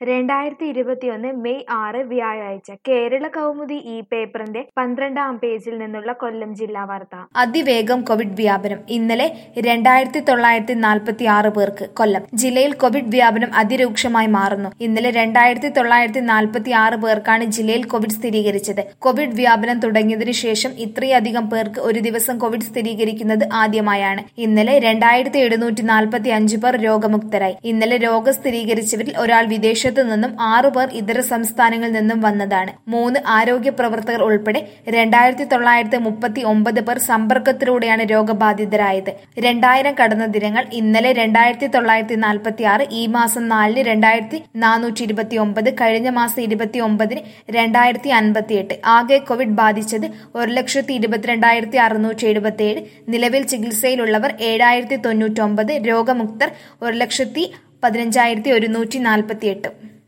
രണ്ടായിരത്തി ഇരുപത്തിയൊന്ന് മെയ് ആറ് വ്യാഴാഴ്ച കേരള കൗമുദി ഈ പേപ്പറിന്റെ പന്ത്രണ്ടാം പേജിൽ നിന്നുള്ള കൊല്ലം ജില്ലാ വാർത്ത അതിവേഗം കോവിഡ് വ്യാപനം ഇന്നലെ രണ്ടായിരത്തി തൊള്ളായിരത്തി നാൽപ്പത്തി ആറ് പേർക്ക് കൊല്ലം ജില്ലയിൽ കോവിഡ് വ്യാപനം അതിരൂക്ഷമായി മാറുന്നു ഇന്നലെ രണ്ടായിരത്തി തൊള്ളായിരത്തി നാൽപ്പത്തി ആറ് പേർക്കാണ് ജില്ലയിൽ കോവിഡ് സ്ഥിരീകരിച്ചത് കോവിഡ് വ്യാപനം തുടങ്ങിയതിനു ശേഷം ഇത്രയധികം പേർക്ക് ഒരു ദിവസം കോവിഡ് സ്ഥിരീകരിക്കുന്നത് ആദ്യമായാണ് ഇന്നലെ രണ്ടായിരത്തി എഴുന്നൂറ്റി നാൽപ്പത്തി അഞ്ച് പേർ രോഗമുക്തരായി ഇന്നലെ രോഗം സ്ഥിരീകരിച്ചവരിൽ ഒരാൾ വിദേശത്തു നിന്നും ആറു പേർ ഇതര സംസ്ഥാനങ്ങളിൽ നിന്നും വന്നതാണ് മൂന്ന് ആരോഗ്യ പ്രവർത്തകർ ഉൾപ്പെടെ രണ്ടായിരത്തി തൊള്ളായിരത്തി മുപ്പത്തി ഒമ്പത് പേർ സമ്പർക്കത്തിലൂടെയാണ് രോഗബാധിതരായത് രണ്ടായിരം കടന്ന ദിനങ്ങൾ ഇന്നലെ രണ്ടായിരത്തി തൊള്ളായിരത്തി നാൽപ്പത്തി ആറ് ഈ മാസം നാലിന് രണ്ടായിരത്തി നാനൂറ്റി ഇരുപത്തി ഒമ്പത് കഴിഞ്ഞ മാസം ഇരുപത്തി ഒമ്പതിന് രണ്ടായിരത്തി അൻപത്തി എട്ട് ആകെ കോവിഡ് ബാധിച്ചത് ഒരു ലക്ഷത്തി ഇരുപത്തിരണ്ടായിരത്തി അറുന്നൂറ്റി എഴുപത്തി ഏഴ് നിലവിൽ ചികിത്സയിലുള്ളവർ ഏഴായിരത്തി തൊണ്ണൂറ്റൊമ്പത് രോഗമുക്തർ ഒരു ലക്ഷത്തി പതിനഞ്ചായിരത്തി ഒരുന്നൂറ്റി നാൽപ്പത്തി എട്ട്